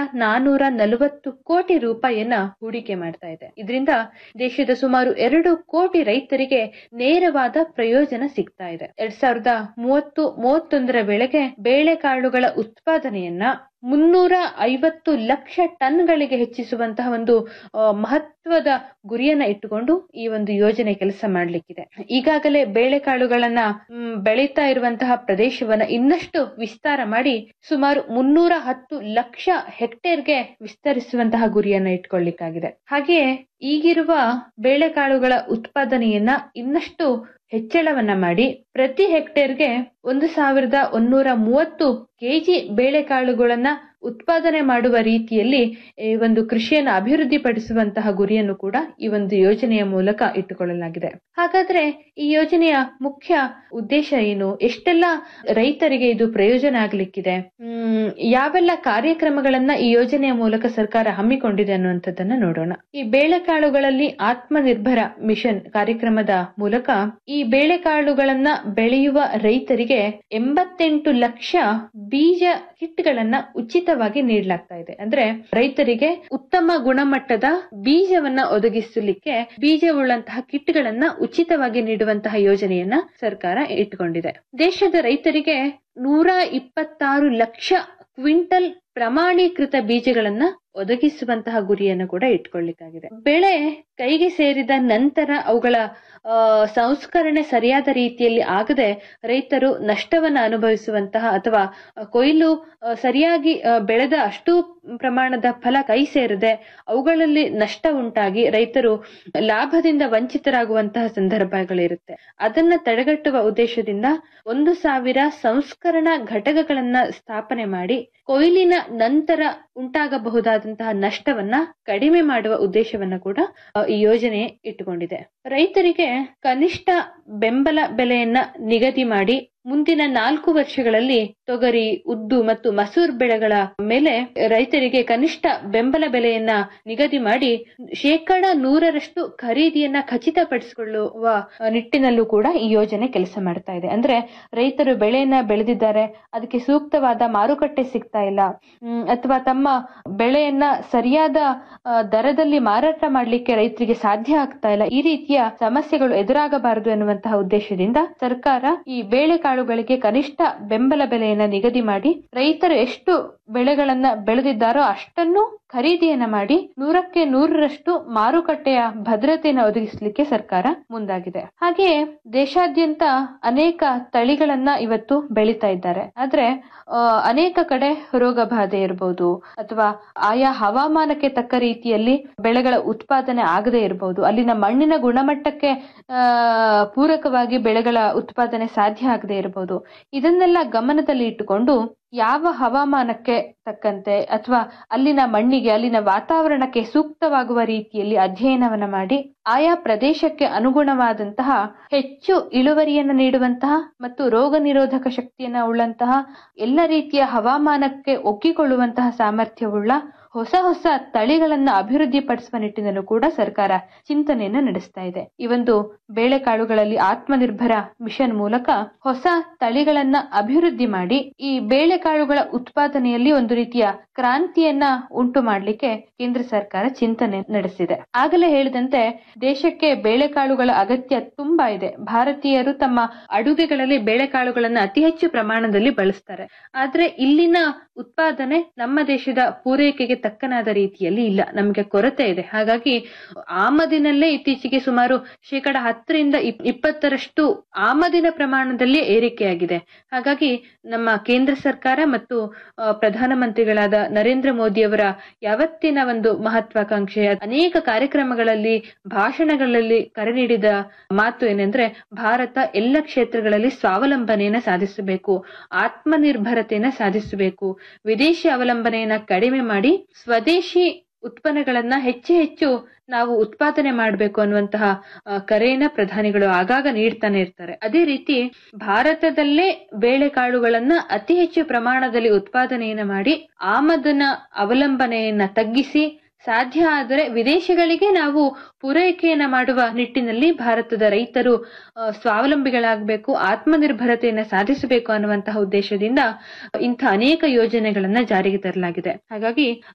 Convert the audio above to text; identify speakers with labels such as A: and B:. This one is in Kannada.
A: ನಾನೂರ ನಲವತ್ತು ಕೋಟಿ ರೂಪಾಯಿಯನ್ನ ಹೂಡಿಕೆ ಮಾಡ್ತಾ ಇದೆ ಇದರಿಂದ ದೇಶದ ಸುಮಾರು ಎರಡು ಕೋಟಿ ರೈತರಿಗೆ ನೇರವಾದ ಪ್ರಯೋಜನ ಸಿಗ್ತಾ ಇದೆ ಎರಡ್ ಸಾವಿರದ ಮೂವತ್ತು ಮೂವತ್ತೊಂದರ ವೇಳೆಗೆ ಬೇಳೆಕಾಳುಗಳ ಉತ್ಪಾದನೆಯನ್ನ ಮುನ್ನೂರ ಐವತ್ತು ಲಕ್ಷ ಟನ್ಗಳಿಗೆ ಹೆಚ್ಚಿಸುವಂತಹ ಒಂದು ಆ, ಮಹತ್ವದ ಗುರಿಯನ್ನ ಇಟ್ಟುಕೊಂಡು ಈ ಒಂದು ಯೋಜನೆ ಕೆಲಸ ಮಾಡಲಿಕ್ಕಿದೆ ಈಗಾಗಲೇ ಬೇಳೆಕಾಳುಗಳನ್ನ ಮ್, ಬೆಳೀತಾ ಇರುವಂತಹ ಪ್ರದೇಶವನ್ನ ಇನ್ನಷ್ಟು ವಿಸ್ತಾರ ಮಾಡಿ ಸುಮಾರು ಮುನ್ನೂರ ಹತ್ತು ಲಕ್ಷ ಹೆಕ್ಟೇರ್ಗೆ ವಿಸ್ತರಿಸುವಂತಹ ಗುರಿಯನ್ನ ಇಟ್ಕೊಳ್ಳಿಕ್ಕಾಗಿದೆ ಹಾಗೆಯೇ ಈಗಿರುವ ಬೇಳೆಕಾಳುಗಳ ಉತ್ಪಾದನೆಯನ್ನ ಇನ್ನಷ್ಟು ಹೆಚ್ಚಳವನ್ನ ಮಾಡಿ ಪ್ರತಿ ಹೆಕ್ಟೇರ್ಗೆ ಒಂದು ಸಾವಿರದ ಒಂದೂರ ಮೂವತ್ತು ಕೆಜಿ ಬೇಳೆಕಾಳುಗಳನ್ನ ಉತ್ಪಾದನೆ ಮಾಡುವ ರೀತಿಯಲ್ಲಿ ಈ ಒಂದು ಕೃಷಿಯನ್ನು ಅಭಿವೃದ್ಧಿಪಡಿಸುವಂತಹ ಗುರಿಯನ್ನು ಕೂಡ ಈ ಒಂದು ಯೋಜನೆಯ ಮೂಲಕ ಇಟ್ಟುಕೊಳ್ಳಲಾಗಿದೆ ಹಾಗಾದ್ರೆ ಈ ಯೋಜನೆಯ ಮುಖ್ಯ ಉದ್ದೇಶ ಏನು ಎಷ್ಟೆಲ್ಲ ರೈತರಿಗೆ ಇದು ಪ್ರಯೋಜನ ಆಗ್ಲಿಕ್ಕಿದೆ ಹ್ಮ್ ಯಾವೆಲ್ಲ ಕಾರ್ಯಕ್ರಮಗಳನ್ನ ಈ ಯೋಜನೆಯ ಮೂಲಕ ಸರ್ಕಾರ ಹಮ್ಮಿಕೊಂಡಿದೆ ಅನ್ನುವಂಥದ್ದನ್ನ ನೋಡೋಣ ಈ ಬೇಳೆಕಾಳುಗಳಲ್ಲಿ ಆತ್ಮನಿರ್ಭರ ಮಿಷನ್ ಕಾರ್ಯಕ್ರಮದ ಮೂಲಕ ಈ ಬೇಳೆಕಾಳುಗಳನ್ನ ಬೆಳೆಯುವ ರೈತರಿಗೆ ಎಂಬತ್ತೆಂಟು ಲಕ್ಷ ಬೀಜ ಕಿಟ್ಗಳನ್ನ ಉಚಿತವಾಗಿ ನೀಡಲಾಗ್ತಾ ಇದೆ ಅಂದ್ರೆ ರೈತರಿಗೆ ಉತ್ತಮ ಗುಣಮಟ್ಟದ ಬೀಜವನ್ನ ಒದಗಿಸಲಿಕ್ಕೆ ಬೀಜವುಳ್ಳಂತಹ ಕಿಟ್ಗಳನ್ನ ಉಚಿತವಾಗಿ ನೀಡುವಂತಹ ಯೋಜನೆಯನ್ನ ಸರ್ಕಾರ ಇಟ್ಟುಕೊಂಡಿದೆ ದೇಶದ ರೈತರಿಗೆ ನೂರ ಇಪ್ಪತ್ತಾರು ಲಕ್ಷ ಕ್ವಿಂಟಲ್ ಪ್ರಮಾಣೀಕೃತ ಬೀಜಗಳನ್ನ ಒದಗಿಸುವಂತಹ ಗುರಿಯನ್ನು ಕೂಡ ಇಟ್ಕೊಳ್ಳಿಕ್ಕಾಗಿದೆ ಬೆಳೆ ಕೈಗೆ ಸೇರಿದ ನಂತರ ಅವುಗಳ ಆ, ಸಂಸ್ಕರಣೆ ಸರಿಯಾದ ರೀತಿಯಲ್ಲಿ ಆಗದೆ ರೈತರು ನಷ್ಟವನ್ನ ಅನುಭವಿಸುವಂತಹ ಅಥವಾ ಕೊಯ್ಲು ಆ, ಸರಿಯಾಗಿ ಆ, ಬೆಳೆದ ಅಷ್ಟು ಪ್ರಮಾಣದ ಫಲ ಕೈ ಸೇರದೆ ಅವುಗಳಲ್ಲಿ ನಷ್ಟ ಉಂಟಾಗಿ ರೈತರು ಲಾಭದಿಂದ ವಂಚಿತರಾಗುವಂತಹ ಸಂದರ್ಭಗಳಿರುತ್ತೆ ಅದನ್ನ ತಡೆಗಟ್ಟುವ ಉದ್ದೇಶದಿಂದ ಒಂದು ಸಾವಿರ ಸಂಸ್ಕರಣಾ ಘಟಕಗಳನ್ನ ಸ್ಥಾಪನೆ ಮಾಡಿ ಕೊಯ್ಲಿನ ನಂತರ ಉಂಟಾಗಬಹುದಾದಂತಹ ನಷ್ಟವನ್ನ ಕಡಿಮೆ ಮಾಡುವ ಉದ್ದೇಶವನ್ನ ಕೂಡ ಆ, ಈ ಯೋಜನೆ ಇಟ್ಟುಕೊಂಡಿದೆ ರೈತರಿಗೆ ಕನಿಷ್ಠ ಬೆಂಬಲ ಬೆಲೆಯನ್ನ ನಿಗದಿ ಮಾಡಿ ಮುಂದಿನ ನಾಲ್ಕು ವರ್ಷಗಳಲ್ಲಿ ತೊಗರಿ ಉದ್ದು ಮತ್ತು ಮಸೂರ್ ಬೆಳೆಗಳ ಮೇಲೆ ರೈತರಿಗೆ ಕನಿಷ್ಠ ಬೆಂಬಲ ಬೆಲೆಯನ್ನ ನಿಗದಿ ಮಾಡಿ ಶೇಕಡ ನೂರರಷ್ಟು ಖರೀದಿಯನ್ನ ಖಚಿತಪಡಿಸಿಕೊಳ್ಳುವ ನಿಟ್ಟಿನಲ್ಲೂ ಕೂಡ ಈ ಯೋಜನೆ ಕೆಲಸ ಮಾಡ್ತಾ ಇದೆ ಅಂದ್ರೆ ರೈತರು ಬೆಳೆಯನ್ನ ಬೆಳೆದಿದ್ದಾರೆ ಅದಕ್ಕೆ ಸೂಕ್ತವಾದ ಮಾರುಕಟ್ಟೆ ಸಿಗ್ತಾ ಇಲ್ಲ ಹ್ಮ್, ಅಥವಾ ತಮ್ಮ ಬೆಳೆಯನ್ನ ಸರಿಯಾದ ಆ, ದರದಲ್ಲಿ ಮಾರಾಟ ಮಾಡಲಿಕ್ಕೆ ರೈತರಿಗೆ ಸಾಧ್ಯ ಆಗ್ತಾ ಇಲ್ಲ ಈ ರೀತಿಯ ಸಮಸ್ಯೆಗಳು ಎದುರಾಗಬಾರದು ಎನ್ನುವಂತಹ ಉದ್ದೇಶದಿಂದ ಸರ್ಕಾರ ಈ ಬೇಳೆಕಾಳುಗಳಿಗೆ ಕನಿಷ್ಠ ಬೆಂಬಲ ಬೆಲೆಯನ್ನ ನಿಗದಿ ಮಾಡಿ ರೈತರು ಎಷ್ಟು ಬೆಳೆಗಳನ್ನ ಬೆಳೆದಿದ್ದಾರೋ ಅಷ್ಟನ್ನು ಖರೀದಿಯನ್ನ ಮಾಡಿ ನೂರಕ್ಕೆ ನೂರರಷ್ಟು ಮಾರುಕಟ್ಟೆಯ ಭದ್ರತೆಯನ್ನು ಒದಗಿಸಲಿಕ್ಕೆ ಸರ್ಕಾರ ಮುಂದಾಗಿದೆ ಹಾಗೆಯೇ ದೇಶಾದ್ಯಂತ ಅನೇಕ ತಳಿಗಳನ್ನ ಇವತ್ತು ಬೆಳೀತಾ ಇದ್ದಾರೆ ಆದ್ರೆ ಆ, ಅನೇಕ ಕಡೆ ರೋಗ ಬಾಧೆ ಇರಬಹುದು ಅಥವಾ ಆಯಾ ಹವಾಮಾನಕ್ಕೆ ತಕ್ಕ ರೀತಿಯಲ್ಲಿ ಬೆಳೆಗಳ ಉತ್ಪಾದನೆ ಆಗದೇ ಇರಬಹುದು ಅಲ್ಲಿನ ಮಣ್ಣಿನ ಗುಣಮಟ್ಟಕ್ಕೆ ಆ, ಪೂರಕವಾಗಿ ಬೆಳೆಗಳ ಉತ್ಪಾದನೆ ಸಾಧ್ಯ ಆಗದೇ ಇರಬಹುದು ಇದನ್ನೆಲ್ಲ ಗಮನದಲ್ಲಿ ಇಟ್ಟುಕೊಂಡು ಯಾವ ಹವಾಮಾನಕ್ಕೆ ತಕ್ಕಂತೆ ಅಥವಾ ಅಲ್ಲಿನ ಮಣ್ಣಿಗೆ ಅಲ್ಲಿನ ವಾತಾವರಣಕ್ಕೆ ಸೂಕ್ತವಾಗುವ ರೀತಿಯಲ್ಲಿ ಅಧ್ಯಯನವನ್ನ ಮಾಡಿ ಆಯಾ ಪ್ರದೇಶಕ್ಕೆ ಅನುಗುಣವಾದಂತಹ ಹೆಚ್ಚು ಇಳುವರಿಯನ್ನು ನೀಡುವಂತಹ ಮತ್ತು ರೋಗ ನಿರೋಧಕ ಶಕ್ತಿಯನ್ನ ಉಳ್ಳಂತಹ ಎಲ್ಲ ರೀತಿಯ ಹವಾಮಾನಕ್ಕೆ ಒಗ್ಗಿಕೊಳ್ಳುವಂತಹ ಸಾಮರ್ಥ್ಯವುಳ್ಳ ಹೊಸ ಹೊಸ ತಳಿಗಳನ್ನ ಅಭಿವೃದ್ಧಿಪಡಿಸುವ ನಿಟ್ಟಿನಲ್ಲೂ ಕೂಡ ಸರ್ಕಾರ ಚಿಂತನೆಯನ್ನ ನಡೆಸ್ತಾ ಇದೆ ಈ ಒಂದು ಬೇಳೆಕಾಳುಗಳಲ್ಲಿ ಆತ್ಮನಿರ್ಭರ ಮಿಷನ್ ಮೂಲಕ ಹೊಸ ತಳಿಗಳನ್ನ ಅಭಿವೃದ್ಧಿ ಮಾಡಿ ಈ ಬೇಳೆಕಾಳುಗಳ ಉತ್ಪಾದನೆಯಲ್ಲಿ ಒಂದು ರೀತಿಯ ಕ್ರಾಂತಿಯನ್ನ ಉಂಟು ಮಾಡಲಿಕ್ಕೆ ಕೇಂದ್ರ ಸರ್ಕಾರ ಚಿಂತನೆ ನಡೆಸಿದೆ ಆಗಲೇ ಹೇಳಿದಂತೆ ದೇಶಕ್ಕೆ ಬೇಳೆಕಾಳುಗಳ ಅಗತ್ಯ ತುಂಬಾ ಇದೆ ಭಾರತೀಯರು ತಮ್ಮ ಅಡುಗೆಗಳಲ್ಲಿ ಬೇಳೆಕಾಳುಗಳನ್ನ ಅತಿ ಹೆಚ್ಚು ಪ್ರಮಾಣದಲ್ಲಿ ಬಳಸ್ತಾರೆ ಆದ್ರೆ ಇಲ್ಲಿನ ಉತ್ಪಾದನೆ ನಮ್ಮ ದೇಶದ ಪೂರೈಕೆಗೆ ತಕ್ಕನಾದ ರೀತಿಯಲ್ಲಿ ಇಲ್ಲ ನಮಗೆ ಕೊರತೆ ಇದೆ ಹಾಗಾಗಿ ಆಮದಿನಲ್ಲೇ ಇತ್ತೀಚೆಗೆ ಸುಮಾರು ಶೇಕಡ ಹತ್ತರಿಂದ ಇಪ್- ಇಪ್ಪತ್ತರಷ್ಟು ಆಮದಿನ ಪ್ರಮಾಣದಲ್ಲಿ ಏರಿಕೆಯಾಗಿದೆ ಹಾಗಾಗಿ ನಮ್ಮ ಕೇಂದ್ರ ಸರ್ಕಾರ ಮತ್ತು ಆ, ಪ್ರಧಾನಮಂತ್ರಿಗಳಾದ ನರೇಂದ್ರ ಮೋದಿಯವರ ಯಾವತ್ತಿನ ಒಂದು ಮಹತ್ವಾಕಾಂಕ್ಷೆ ಅನೇಕ ಕಾರ್ಯಕ್ರಮಗಳಲ್ಲಿ ಭಾಷಣಗಳಲ್ಲಿ ಕರೆ ನೀಡಿದ ಮಾತು ಏನೆಂದ್ರೆ ಭಾರತ ಎಲ್ಲ ಕ್ಷೇತ್ರಗಳಲ್ಲಿ ಸ್ವಾವಲಂಬನೆಯನ್ನ ಸಾಧಿಸಬೇಕು ಆತ್ಮನಿರ್ಭರತೆಯನ್ನ ಸಾಧಿಸಬೇಕು ವಿದೇಶಿ ಅವಲಂಬನೆಯನ್ನ ಕಡಿಮೆ ಮಾಡಿ ಸ್ವದೇಶಿ ಉತ್ಪನ್ನಗಳನ್ನ ಹೆಚ್ಚು ಹೆಚ್ಚು ನಾವು ಉತ್ಪಾದನೆ ಮಾಡಬೇಕು ಅನ್ನುವಂತಹ ಆ, ಕರೆಯನ್ನ ಪ್ರಧಾನಿಗಳು ಆಗಾಗ ನೀಡ್ತಾನೆ ಇರ್ತಾರೆ ಅದೇ ರೀತಿ ಭಾರತದಲ್ಲೇ ಬೇಳೆಕಾಳುಗಳನ್ನ ಅತಿ ಹೆಚ್ಚು ಪ್ರಮಾಣದಲ್ಲಿ ಉತ್ಪಾದನೆಯನ್ನ ಮಾಡಿ ಆಮದನ ಅವಲಂಬನೆಯನ್ನ ತಗ್ಗಿಸಿ ಸಾಧ್ಯ ಆದರೆ ವಿದೇಶಗಳಿಗೆ ನಾವು ಪೂರೈಕೆಯನ್ನ ಮಾಡುವ ನಿಟ್ಟಿನಲ್ಲಿ ಭಾರತದ ರೈತರು ಆ, ಸ್ವಾವಲಂಬಿಗಳಾಗಬೇಕು ಆತ್ಮನಿರ್ಭರತೆಯನ್ನ ಸಾಧಿಸಬೇಕು ಅನ್ನುವಂತಹ ಉದ್ದೇಶದಿಂದ ಇಂಥ ಅನೇಕ ಯೋಜನೆಗಳನ್ನ ಜಾರಿಗೆ ತರಲಾಗಿದೆ ಹಾಗಾಗಿ